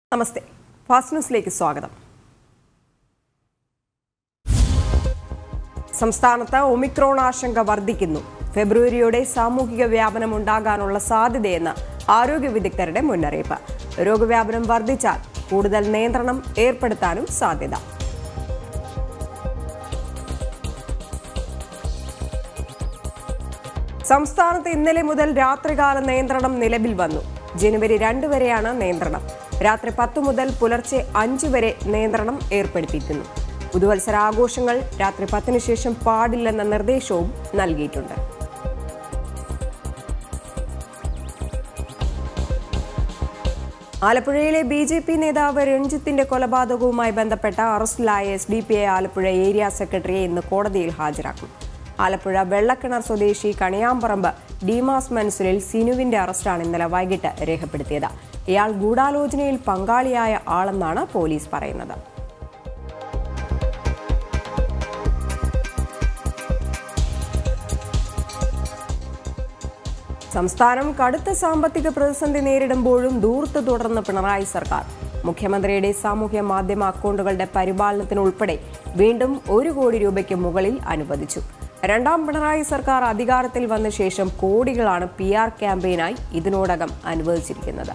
നമസ്തേ fast ന്യൂസിലേക്ക് സ്വാഗതം സംസ്ഥാനത്ത് ഒമിക്രോൺ ആശങ്ക വർദ്ധിക്കുന്നു ഫെബ്രുവരിയോടെ സാമൂഹിക വ്യാപനം ഉണ്ടാകാനുള്ള സാധ്യതയെന്ന് ആരോഗ്യ വിദഗ്ധരുടെ മുന്നറിയിപ്പ് രോഗവ്യാപനം വർദ്ധിച്ചാൽ കൂടുതൽ നിയന്ത്രണം ഏർപ്പെടുത്താനും സാധ്യത സംസ്ഥാനത്ത് ഇന്നലെ മുതൽ രാത്രികാല നിയന്ത്രണം നിലവിൽ വന്നു ജനുവരി രണ്ട് വരെയാണ് നിയന്ത്രണം രാത്രി പത്ത് മുതൽ പുലർച്ചെ അഞ്ച് വരെ നിയന്ത്രണം ഏർപ്പെടുത്തിയിരുന്നു പുതുവത്സരാഘോഷങ്ങൾ രാത്രി പത്തിന് ശേഷം പാടില്ലെന്ന നിർദ്ദേശവും നൽകിയിട്ടുണ്ട് ആലപ്പുഴയിലെ ബി ജെ പി നേതാവ് രഞ്ജിത്തിന്റെ കൊലപാതകവുമായി ബന്ധപ്പെട്ട അറസ്റ്റിലായ S D P I Alappuzha area സെക്രട്ടറിയെ ഇന്ന് കോടതിയിൽ ഹാജരാക്കും ആലപ്പുഴ വെള്ളക്കിണർ സ്വദേശി കണിയാമ്പറമ്പ് ഡീമാസ് മൻസുലിൽ സിനുവിന്റെ അറസ്റ്റാണ് ഇന്നലെ വൈകിട്ട് രേഖപ്പെടുത്തിയത് ഇയാൾ ഗൂഢാലോചനയിൽ പങ്കാളിയായ ആളെന്നാണ് പോലീസ് പറയുന്നത് സംസ്ഥാനം കടുത്ത സാമ്പത്തിക പ്രതിസന്ധി നേരിടുമ്പോഴും ദൂർത്ത് തുടർന്ന് പിണറായി സർക്കാർ മുഖ്യമന്ത്രിയുടെ സാമൂഹ്യ മാധ്യമ അക്കൗണ്ടുകളുടെ പരിപാലനത്തിനുൾപ്പെടെ വീണ്ടും ഒരു കോടി രൂപയ്ക്ക് മുകളിൽ അനുവദിച്ചു രണ്ടാം പിണറായി സർക്കാർ അധികാരത്തിൽ വന്ന ശേഷം കോടികളാണ് പി ആർ ക്യാമ്പയിനായി ഇതിനോടകം അനുവദിച്ചിരിക്കുന്നത്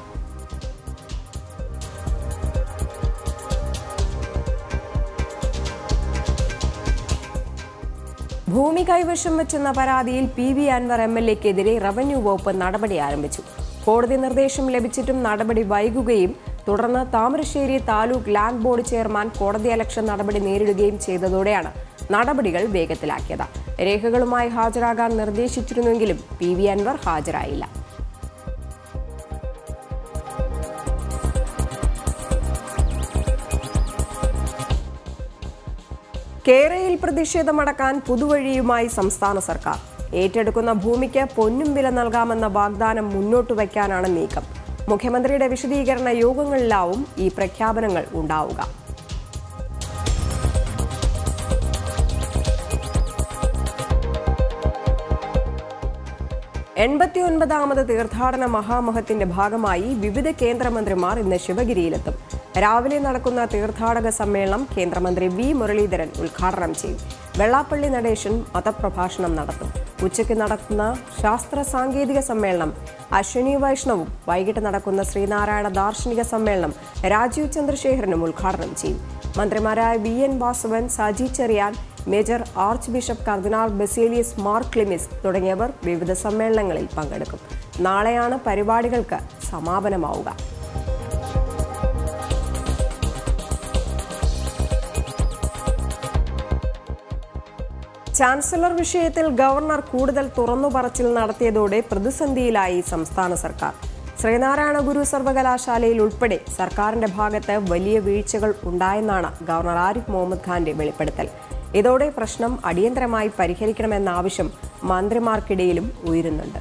ഭൂമി കൈവശം വെച്ചെന്ന പരാതിയിൽ P V Anvar M L എക്കെതിരെ റവന്യൂ വകുപ്പ് നടപടി ആരംഭിച്ചു കോടതി നിർദ്ദേശം ലഭിച്ചിട്ടും നടപടി വൈകുകയും തുടർന്ന് Thamarassery taluk land board chairman കോടതിയലക്ഷ്യ നടപടി നേരിടുകയും ചെയ്തതോടെയാണ് നടപടികൾ വേഗത്തിലാക്കിയത് രേഖകളുമായി ഹാജരാകാൻ നിർദ്ദേശിച്ചിരുന്നെങ്കിലും പി വി അൻവർ ഹാജരായില്ല കേരയിൽ പ്രതിഷേധമടക്കാൻ പുതുവഴിയുമായി സംസ്ഥാന സർക്കാർ ഏറ്റെടുക്കുന്ന ഭൂമിക്ക് പൊന്നും വില നൽകാമെന്ന വാഗ്ദാനം മുന്നോട്ട് വയ്ക്കാനാണ് നീക്കം മുഖ്യമന്ത്രിയുടെ വിശദീകരണ യോഗങ്ങളിലാവും ഈ പ്രഖ്യാപനങ്ങൾ ഉണ്ടാവുക എൺപത്തിയൊൻപതാമത് തീർത്ഥാടന മഹാമഹത്തിന്റെ ഭാഗമായി വിവിധ കേന്ദ്രമന്ത്രിമാർ ഇന്ന് ശിവഗിരിയിലെത്തും രാവിലെ നടക്കുന്ന തീർത്ഥാടക സമ്മേളനം കേന്ദ്രമന്ത്രി വി മുരളീധരൻ ഉദ്ഘാടനം ചെയ്യും വെള്ളാപ്പള്ളി നടേശൻ മതപ്രഭാഷണം നടത്തും ഉച്ചയ്ക്ക് നടക്കുന്ന ശാസ്ത്ര സാങ്കേതിക സമ്മേളനം അശ്വിനി വൈഷ്ണവും വൈകിട്ട് നടക്കുന്ന ശ്രീനാരായണ ദാർശനിക സമ്മേളനം രാജീവ് ചന്ദ്രശേഖരനും ഉദ്ഘാടനം ചെയ്യും മന്ത്രിമാരായ V N Vasavan Saji Cheriyan major archbishop cardinal Baselios Mar Cleemis തുടങ്ങിയവർ വിവിധ സമ്മേളനങ്ങളിൽ പങ്കെടുക്കും നാളെയാണ് പരിപാടികൾക്ക് സമാപനമാവുക ചാൻസലർ വിഷയത്തിൽ ഗവർണർ കൂടുതൽ തുറന്നു പറച്ചിൽ നടത്തിയതോടെ പ്രതിസന്ധിയിലായി സംസ്ഥാന സർക്കാർ ശ്രീനാരായണ ഗുരു സർവകലാശാലയിൽ ഉൾപ്പെടെ സർക്കാരിന്റെ ഭാഗത്ത് വലിയ വീഴ്ചകൾ ഉണ്ടായെന്നാണ് ഗവർണർ ആരിഫ് മുഹമ്മദ് ഖാന്റെ വെളിപ്പെടുത്തൽ ഇതോടെ പ്രശ്നം അടിയന്തരമായി പരിഹരിക്കണമെന്ന ആവശ്യം മന്ത്രിമാർക്കിടയിലും ഉയരുന്നുണ്ട്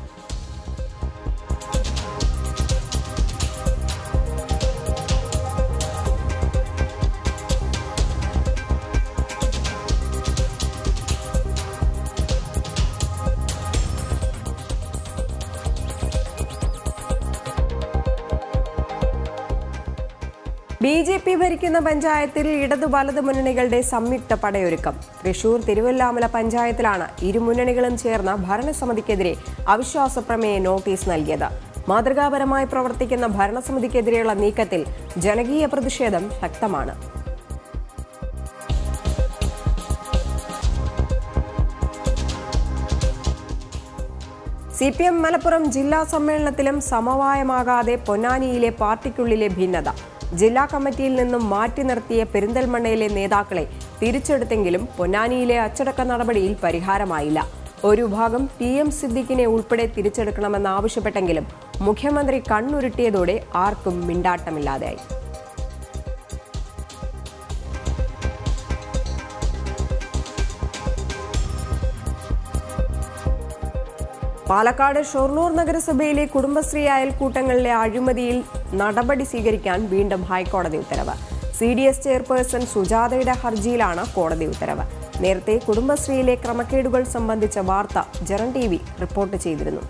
ബി ജെ പി ഭരിക്കുന്ന പഞ്ചായത്തിൽ ഇടതു വലത് മുന്നണികളുടെ സംയുക്ത പടയൊരുക്കം തൃശൂർ തിരുവല്ലാമല പഞ്ചായത്തിലാണ് ഇരു മുന്നണികളും ചേർന്ന ഭരണസമിതിക്കെതിരെ അവിശ്വാസ പ്രമേയ നോട്ടീസ് നൽകിയത് മാതൃകാപരമായി പ്രവർത്തിക്കുന്ന ഭരണസമിതിക്കെതിരെയുള്ള നീക്കത്തിൽ ജനകീയ പ്രതിഷേധം ശക്തമാണ് സി പി എം മലപ്പുറം ജില്ലാ സമ്മേളനത്തിലും സമവായമാകാതെ പൊന്നാനിയിലെ പാർട്ടിക്കുള്ളിലെ ഭിന്നത ജില്ലാ കമ്മിറ്റിയിൽ നിന്നും മാറ്റി നിർത്തിയ പെരിന്തൽമണ്ണയിലെ നേതാക്കളെ തിരിച്ചെടുത്തെങ്കിലും പൊന്നാനിയിലെ അച്ചടക്ക നടപടിയിൽ പരിഹാരമായില്ല ഒരു വിഭാഗം ടി എം സിദ്ദിഖിനെ ഉൾപ്പെടെ തിരിച്ചെടുക്കണമെന്നാവശ്യപ്പെട്ടെങ്കിലും മുഖ്യമന്ത്രി കണ്ണുരുട്ടിയതോടെ ആർക്കും മിണ്ടാട്ടമില്ലാതെയായി പാലക്കാട് ഷൊർണൂർ നഗരസഭയിലെ കുടുംബശ്രീ അയൽക്കൂട്ടങ്ങളിലെ അഴിമതിയിൽ നടപടി സ്വീകരിക്കാൻ വീണ്ടും ഹൈക്കോടതി ഉത്തരവ് സി ഡി എസ് ചെയർപേഴ്സൺ സുജാതയുടെ ഹർജിയിലാണ് കോടതി ഉത്തരവ് നേരത്തെ കുടുംബശ്രീയിലെ ക്രമക്കേടുകൾ സംബന്ധിച്ച വാർത്ത ജനം ടി വി റിപ്പോർട്ട് ചെയ്തിരുന്നു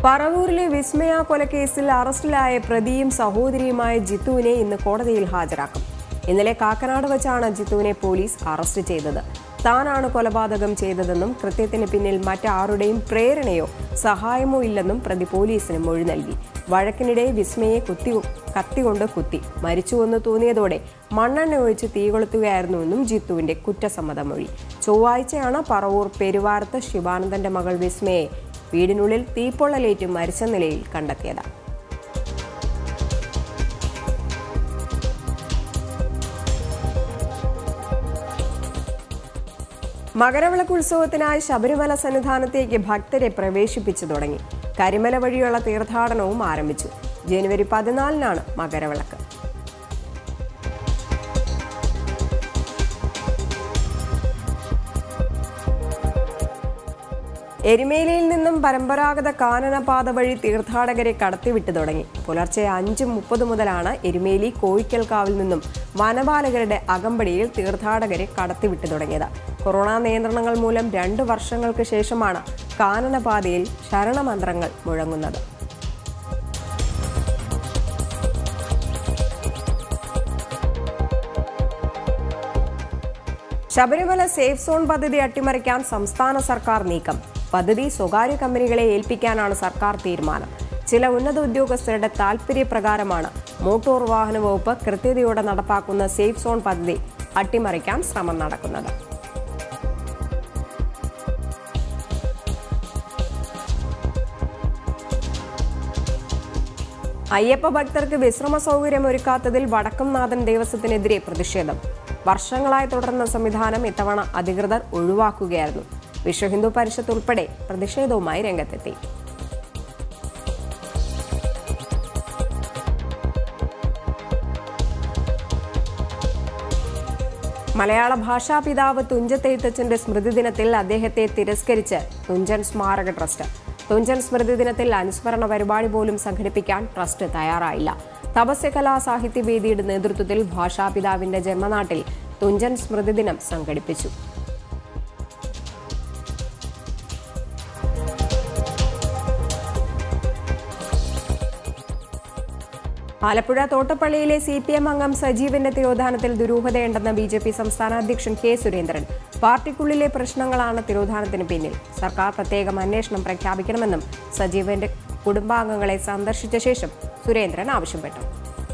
പറവൂരിലെ വിസ്മയ കൊലക്കേസിൽ അറസ്റ്റിലായ പ്രതിയും സഹോദരിയുമായ ജിത്തുവിനെ ഇന്ന് കോടതിയിൽ ഹാജരാക്കും ഇന്നലെ കാക്കനാട് വച്ചാണ് ജിത്തുവിനെ പോലീസ് അറസ്റ്റ് ചെയ്തത് താനാണ് കൊലപാതകം ചെയ്തതെന്നും കൃത്യത്തിന് പിന്നിൽ മറ്റാരുടെയും പ്രേരണയോ സഹായമോ ഇല്ലെന്നും പ്രതി പോലീസിന് മൊഴി നൽകി വഴക്കിനിടെ വിസ്മയെ കുത്തി കത്തികൊണ്ട് കുത്തി മരിച്ചുവെന്ന് തോന്നിയതോടെ മണ്ണെണ്ണ ഒഴിച്ച് തീ കൊളുത്തുകയായിരുന്നുവെന്നും ജിത്തുവിന്റെ കുറ്റസമ്മത മൊഴി ചൊവ്വാഴ്ചയാണ് പറവൂർ പെരുവാരത്ത് ശിവാനന്ദന്റെ മകൾ വിസ്മയെ വീടിനുള്ളിൽ തീപ്പൊള്ളലേറ്റ് മരിച്ച നിലയിൽ കണ്ടെത്തിയത് മകരവിളക്ക് ഉത്സവത്തിനായി ശബരിമല സന്നിധാനത്തേക്ക് ഭക്തരെ പ്രവേശിപ്പിച്ചു തുടങ്ങി കരിമല വഴിയുള്ള തീർത്ഥാടനവും ആരംഭിച്ചു ജനുവരി പതിനാലിനാണ് മകരവിളക്ക് എരുമേലിയിൽ നിന്നും പരമ്പരാഗത കാനനപാത വഴി തീർത്ഥാടകരെ കടത്തിവിട്ടു തുടങ്ങി പുലർച്ചെ അഞ്ച് മുപ്പത് മുതലാണ് എരുമേലി കോയിക്കൽക്കാവിൽ നിന്നും വനപാലകരുടെ അകമ്പടിയിൽ തീർത്ഥാടകരെ കടത്തിവിട്ടു തുടങ്ങിയത് കൊറോണ നിയന്ത്രണങ്ങൾ മൂലം രണ്ട് വർഷങ്ങൾക്ക് ശേഷമാണ് കാനനപാതയിൽ ശരണമന്ത്രങ്ങൾ മുഴങ്ങുന്നത് ശബരിമല സേഫ് സോൺ പദ്ധതി അട്ടിമറിക്കാൻ സംസ്ഥാന സർക്കാർ നീക്കം പദ്ധതി സ്വകാര്യ കമ്പനികളെ ഏൽപ്പിക്കാനാണ് സർക്കാർ തീരുമാനം ചില ഉന്നത ഉദ്യോഗസ്ഥരുടെ താൽപര്യപ്രകാരമാണ് മോട്ടോർ വാഹന വകുപ്പ് കൃത്യതയോടെ നടപ്പാക്കുന്ന സേഫ് സോൺ പദ്ധതി അട്ടിമറിക്കാൻ ശ്രമം നടക്കുന്നത് അയ്യപ്പ ഭക്തർക്ക് വിശ്രമ സൗകര്യം ഒരുക്കാത്തതിൽ വടക്കംനാഥൻ ദേവസ്വത്തിനെതിരെ പ്രതിഷേധം വർഷങ്ങളായി തുടർന്ന സംവിധാനം ഇത്തവണ അധികൃതർ ഒഴിവാക്കുകയായിരുന്നു വിശ്വ ഹിന്ദു പരിഷത്ത് ഉൾപ്പെടെ പ്രതിഷേധവുമായി രംഗത്തെത്തി മലയാള ഭാഷാ പിതാവ് തുഞ്ചത്തെഴുത്തച്ഛന്റെ സ്മൃതിദിനത്തിൽ അദ്ദേഹത്തെ തിരസ്കരിച്ച് തുഞ്ചൻ സ്മാരക ട്രസ്റ്റ് തുഞ്ചൻ സ്മൃതി ദിനത്തിൽ അനുസ്മരണ പരിപാടി പോലും സംഘടിപ്പിക്കാൻ ട്രസ്റ്റ് തയ്യാറായില്ല തപസ്യ കലാ സാഹിത്യവേദിയുടെ നേതൃത്വത്തിൽ ഭാഷാപിതാവിന്റെ ജന്മനാട്ടിൽ തുഞ്ചൻ സ്മൃതി ദിനം സംഘടിപ്പിച്ചു ആലപ്പുഴ തോട്ടപ്പള്ളിയിലെ സി പി എം അംഗം സജീവന്റെ തിരോധാനത്തിൽ ദുരൂഹതയുണ്ടെന്ന ബി ജെ പി സംസ്ഥാന അധ്യക്ഷൻ കെ സുരേന്ദ്രൻ പാർട്ടിക്കുള്ളിലെ പ്രശ്നങ്ങളാണ് തിരോധാനത്തിന് പിന്നിൽ സർക്കാർ പ്രത്യേകം അന്വേഷണം പ്രഖ്യാപിക്കണമെന്നും സജീവന്റെ കുടുംബാംഗങ്ങളെ സന്ദർശിച്ച ശേഷം സുരേന്ദ്രൻ ആവശ്യപ്പെട്ടു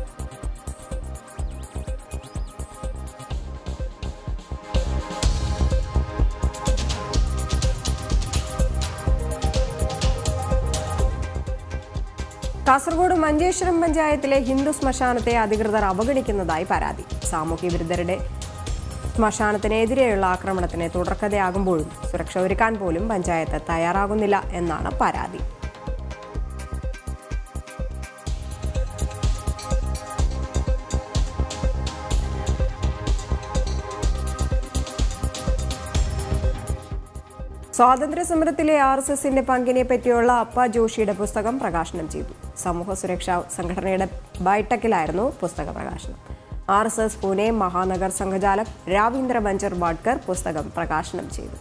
കാസർഗോഡ് മഞ്ചേശ്വരം പഞ്ചായത്തിലെ ഹിന്ദു ശ്മശാനത്തെ അധികൃതർ അവഗണിക്കുന്നതായി പരാതി സാമൂഹ്യ വിരുദ്ധരുടെ ശ്മശാനത്തിനെതിരെയുള്ള ആക്രമണത്തിന് തുടർക്കഥയാകുമ്പോഴും സുരക്ഷ ഒരുക്കാൻ പോലും പഞ്ചായത്ത് തയ്യാറാകുന്നില്ല എന്നാണ് പരാതി സ്വാതന്ത്ര്യ സമരത്തിലെ ആർ എസ് എസിന്റെ പങ്കിനെ പറ്റിയുള്ള അപ്പ ജോഷിയുടെ പുസ്തകം പ്രകാശനം ചെയ്തു സമൂഹ സുരക്ഷാ സംഘടനയുടെ ബൈട്ടക്കിലായിരുന്നു പുസ്തക പ്രകാശനം ആർ എസ് എസ് പൂനെ മഹാനഗർ സംഘചാലക് രാവീന്ദ്ര ബഞ്ചർ വാഡ്കർ പുസ്തകം പ്രകാശനം ചെയ്തു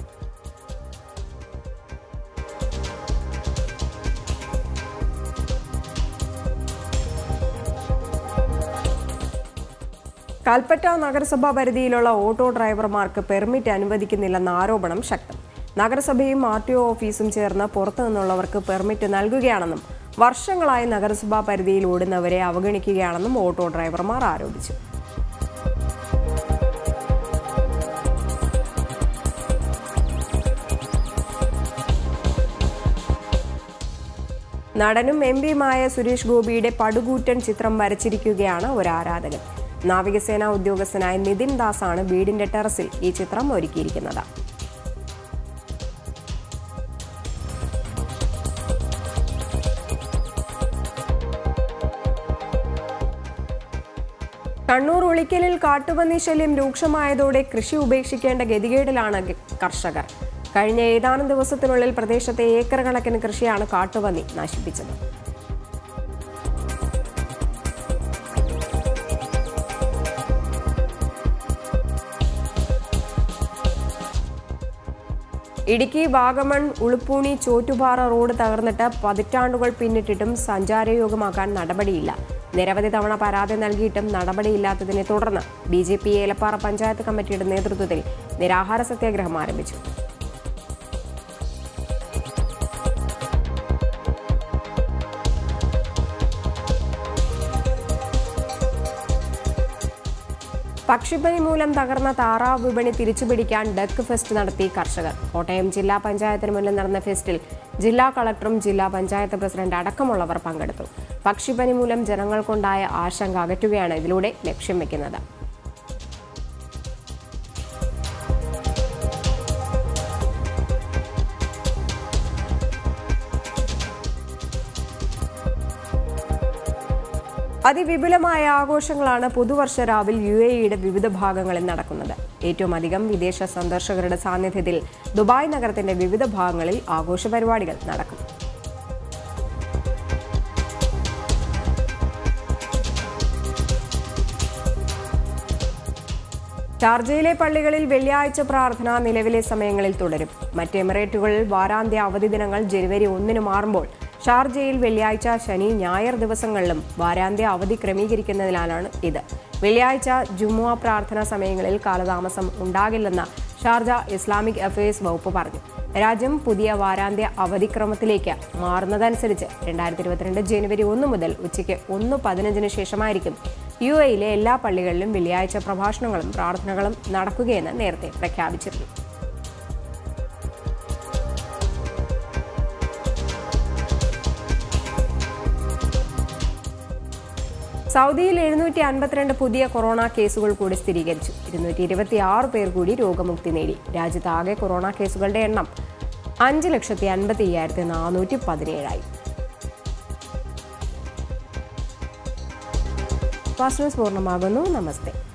കൽപ്പറ്റ നഗരസഭാ പരിധിയിലുള്ള ഓട്ടോ ഡ്രൈവർമാർക്ക് പെർമിറ്റ് അനുവദിക്കുന്നില്ലെന്ന ആരോപണം ശക്തം നഗരസഭയും ആർ ടി ഒ ഓഫീസും ചേർന്ന് പുറത്തു നിന്നുള്ളവർക്ക് പെർമിറ്റ് നൽകുകയാണെന്നും വർഷങ്ങളായി നഗരസഭാ പരിധിയിൽ ഓടുന്നവരെ അവഗണിക്കുകയാണെന്നും ഓട്ടോ ഡ്രൈവർമാർ ആരോപിച്ചു നടനും എം പിയുമായ സുരേഷ് ഗോപിയുടെ പടുകൂറ്റൻ ചിത്രം വരച്ചിരിക്കുകയാണ് ഒരു ആരാധകൻ നാവികസേനാ ഉദ്യോഗസ്ഥനായ നിതിൻ ദാസാണ് വീടിന്റെ ടെറസിൽ ഈ ചിത്രം ഒരുക്കിയിരിക്കുന്നത് കണ്ണൂർ ഉളിക്കലിൽ കാട്ടുപന്നി ശല്യം രൂക്ഷമായതോടെ കൃഷി ഉപേക്ഷിക്കേണ്ട ഗതികേടിലാണ് ഗ- കർഷകർ കഴിഞ്ഞ ഏതാനും ദിവസത്തിനുള്ളിൽ പ്രദേശത്തെ ഏക്കർ കണക്കിന് കൃഷിയാണ് കാട്ടുപന്നി നശിപ്പിച്ചത് ഇടുക്കി വാഗമൺ ഉളുപ്പൂണി ചോറ്റുപാറ റോഡ് തകർന്നിട്ട് പതിറ്റാണ്ടുകൾ പിന്നിട്ടിട്ടും സഞ്ചാരയോഗ്യമാക്കാൻ നടപടിയില്ല നിരവധി തവണ പരാതി നൽകിയിട്ടും നടപടിയില്ലാത്തതിനെ തുടർന്ന് B J P Elappara panchayat കമ്മിറ്റിയുടെ നേതൃത്വത്തിൽ നിരാഹാര സത്യാഗ്രഹം ആരംഭിച്ചു പക്ഷിപ്പനി മൂലം തകർന്ന താറാവ് വിപണി തിരിച്ചുപിടിക്കാൻ ഡക്ക് ഫെസ്റ്റ് നടത്തി കർഷകർ കോട്ടയം ജില്ലാ പഞ്ചായത്തിന് മുന്നിൽ നടന്ന ഫെസ്റ്റിൽ ജില്ലാ കളക്ടറും ജില്ലാ പഞ്ചായത്ത് പ്രസിഡന്റ് അടക്കമുള്ളവർ പങ്കെടുത്തു പക്ഷിപ്പനി മൂലം ജനങ്ങൾക്കുണ്ടായ ആശങ്ക അകറ്റുകയാണ് ഇതിലൂടെ ലക്ഷ്യം വെക്കുന്നത് അതിവിപുലമായ ആഘോഷങ്ങളാണ് പുതുവർഷ രാവിൽ യു എ ഇയുടെ വിവിധ ഭാഗങ്ങളിൽ നടക്കുന്നത് ഏറ്റവും അധികം വിദേശ സന്ദർശകരുടെ സാന്നിധ്യത്തിൽ ദുബായ് നഗരത്തിന്റെ വിവിധ ഭാഗങ്ങളിൽ ആഘോഷ പരിപാടികൾ നടക്കും ഷാർജയിലെ പള്ളികളിൽ വെള്ളിയാഴ്ച പ്രാർത്ഥന നിലവിലെ സമയങ്ങളിൽ തുടരും മറ്റ് എമിറേറ്റുകളിൽ വാരാന്ത്യ അവധി ദിനങ്ങൾ ജനുവരി ഒന്നിന് മാറുമ്പോൾ ഷാർജയിൽ വെള്ളിയാഴ്ച ശനി ഞായർ ദിവസങ്ങളിലും വാരാന്ത്യ അവധി ക്രമീകരിക്കുന്നതിനാലാണ് ഇത് വെള്ളിയാഴ്ച ജുമുഅ പ്രാർത്ഥനാ സമയങ്ങളിൽ കാലതാമസം ഉണ്ടാകില്ലെന്ന് ഷാർജ ഇസ്ലാമിക് അഫയേഴ്സ് വകുപ്പ് പറഞ്ഞു രാജ്യം പുതിയ വാരാന്ത്യ അവധിക്രമത്തിലേക്ക് മാറുന്നതനുസരിച്ച് രണ്ടായിരത്തി ഇരുപത്തിരണ്ട് ജനുവരി ഒന്ന് മുതൽ ഉച്ചയ്ക്ക് ഒന്ന് പതിനഞ്ചിന് ശേഷമായിരിക്കും യു എയിലെ എല്ലാ പള്ളികളിലും വെള്ളിയാഴ്ച പ്രഭാഷണങ്ങളും പ്രാർത്ഥനകളും നടക്കുകയെന്ന് നേരത്തെ പ്രഖ്യാപിച്ചിരുന്നു സൗദിയിൽ എഴുന്നൂറ്റി അൻപത്തിരണ്ട് പുതിയ കൊറോണ കേസുകൾ കൂടി സ്ഥിരീകരിച്ചു ഇരുന്നൂറ്റി ഇരുപത്തി ആറ് പേർ കൂടി രോഗമുക്തി നേടി രാജ്യത്താകെ കൊറോണ കേസുകളുടെ എണ്ണം അഞ്ച് ലക്ഷത്തി അൻപത്തി അയ്യായിരത്തി നാനൂറ്റി പതിനേഴായി ഫാസ്റ്റ് ന്യൂസ് പൂർണ്ണമാകുന്നു നമസ്തേ